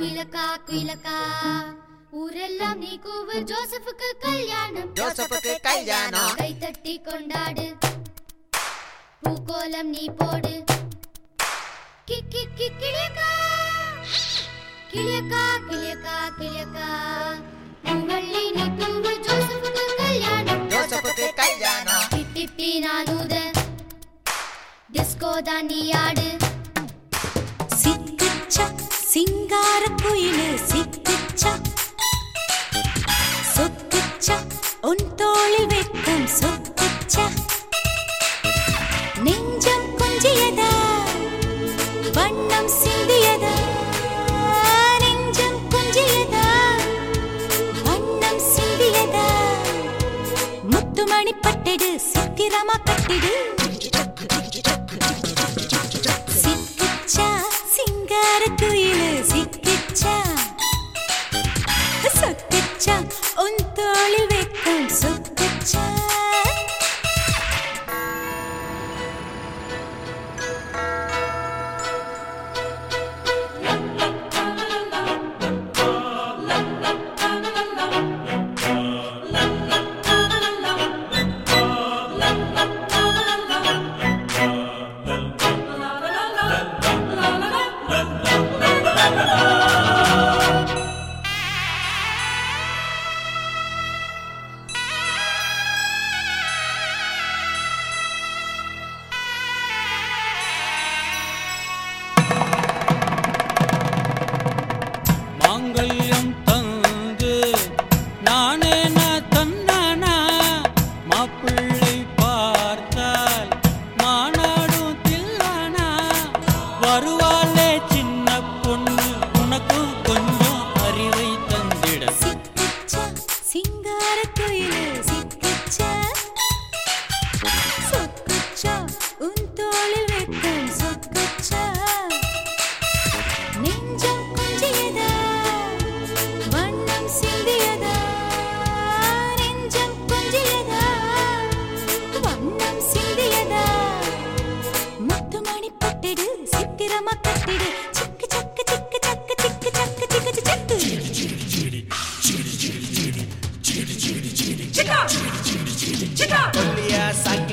குயிலக்கா குயிலக்கா ஊரெல்லாம் நீ கூவு ஜோசப்புக்கு கல்யாணம் ஜோசப்புக்கு கல்யாணம் கை தட்டி கொண்டாடு பூக்கோலம் நீ போடு கி கி கி கிளியக்கா கிளியக்கா கிளியக்கா கிளியக்கா பூவள்ளி நீ கூவு ஜோசப்புக்கு கல்யாணம் ஜோசப்புக்கு கல்யாணம் டிட்டி நானூத டிஸ்கோ தாண்டி ஆடு சிக்குச்சா சிங்கார குயிலு சிக்குச்சா சொக்குச்சா உன் தோளில் வெட்கம் சொக்குச்சா நெஞ்சம் கொஞ்சியதா வண்ணம் சிந்தியதா நெஞ்சம் கொஞ்சியதா வண்ணம் சிந்தியதா முத்துமணி பட்டிடு சித்திரமா கட்டிடு சிக்கிச்சா சிங்கார குயிலு சிக்கிச்சா சொக்குச்சா உன் தோளில் வைக்கும் சொக்குச்சா மாங்கல்யம் தந்து நானே நான் தந்தானா மாப்பிள்ளை பார்த்தால் மாநாடும் தில்லானா வருவாளே சின்ன பொண்ணு உனக்கும் கொஞ்சம் அறிவை தந்திட சிக்கிச்சா சிங்கார குயிலு சிக்கிச்சா சொக்குச்சா உன் தோளில் வைக்கும் சொக்குச்சா நெஞ்சம் கொஞ்சியதா வண்ணம் சிந்தியதா நெஞ்சம் கொஞ்சியதா வண்ணம் சிந்தியதா முத்துமணி பட்டிடு சித்திரமா கட்டிடு சிக்கு சக்கு சிக்கு சக்கு சிக்கு சக்கு சிக்கு சக்கு ஒல்லியா சாக்கி